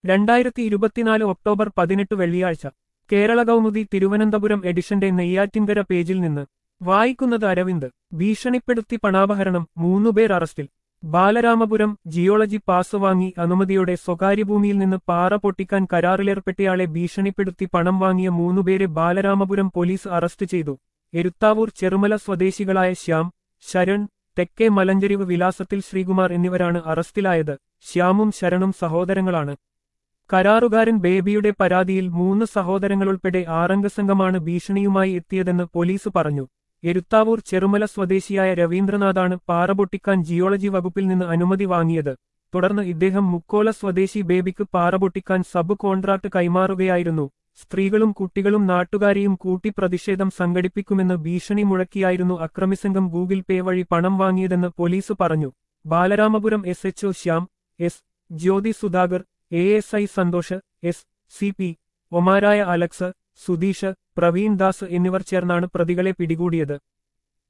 രണ്ടായിരത്തി ഇരുപത്തിനാല് ഒക്ടോബർ പതിനെട്ട് വെള്ളിയാഴ്ച കേരള കൗമുദി തിരുവനന്തപുരം എഡിഷന്റെ നെയ്യാറ്റിൻകര പേജിൽ നിന്ന് വായിക്കുന്നത് അരവിന്ദ് ഭീഷണിപ്പെടുത്തി പണാപഹരണം മൂന്നുപേർ അറസ്റ്റിൽ ബാലരാമപുരം ജിയോളജി പാസ് വാങ്ങി അനുമതിയോടെ സ്വകാര്യ ഭൂമിയിൽ നിന്ന് പാറ പൊട്ടിക്കാൻ കരാറിലേർപ്പെട്ടയാളെ ഭീഷണിപ്പെടുത്തി പണം വാങ്ങിയ മൂന്നുപേരെ ബാലരാമപുരം പോലീസ് അറസ്റ്റ് ചെയ്തു എരുത്താവൂർ ചെറുമല സ്വദേശികളായ ശ്യാം ശരൺ തെക്കേ മലഞ്ചെരിവ് വിലാസത്തിൽ ശ്രീകുമാർ എന്നിവരാണ് അറസ്റ്റിലായത് ശ്യാമും ശരണും സഹോദരങ്ങളാണ് കരാറുകാരൻ ബേബിയുടെ പരാതിയിൽ മൂന്ന് സഹോദരങ്ങളുൾപ്പെടെ ആറംഗ സംഘമാണ് ഭീഷണിയുമായി എത്തിയതെന്ന് പോലീസ് പറഞ്ഞു എരുത്താവൂർ ചെറുമല സ്വദേശിയായ രവീന്ദ്രനാഥാണ് പാറ പൊട്ടിക്കാൻ ജിയോളജി വകുപ്പിൽ നിന്ന് അനുമതി വാങ്ങിയത് തുടർന്ന് ഇദ്ദേഹം മുക്കോല സ്വദേശി ബേബിക്ക് പാറ പൊട്ടിക്കാൻ സബ് കോൺട്രാക്ട് കൈമാറുകയായിരുന്നു സ്ത്രീകളും കുട്ടികളും നാട്ടുകാരെയും കൂട്ടി പ്രതിഷേധം സംഘടിപ്പിക്കുമെന്ന് ഭീഷണി മുഴക്കിയായിരുന്നു അക്രമിസംഘം ഗൂഗിൾ പേ വഴി പണം വാങ്ങിയതെന്ന് പോലീസ് പറഞ്ഞു Balaramapuram S H O Shyam S Jyothi Sudhakar A S I Santhosh S C P ഒമാരായ അലക്സ് സുധീഷ് പ്രവീൺ ദാസ് എന്നിവർ ചേർന്നാണ് പ്രതികളെ പിടികൂടിയത്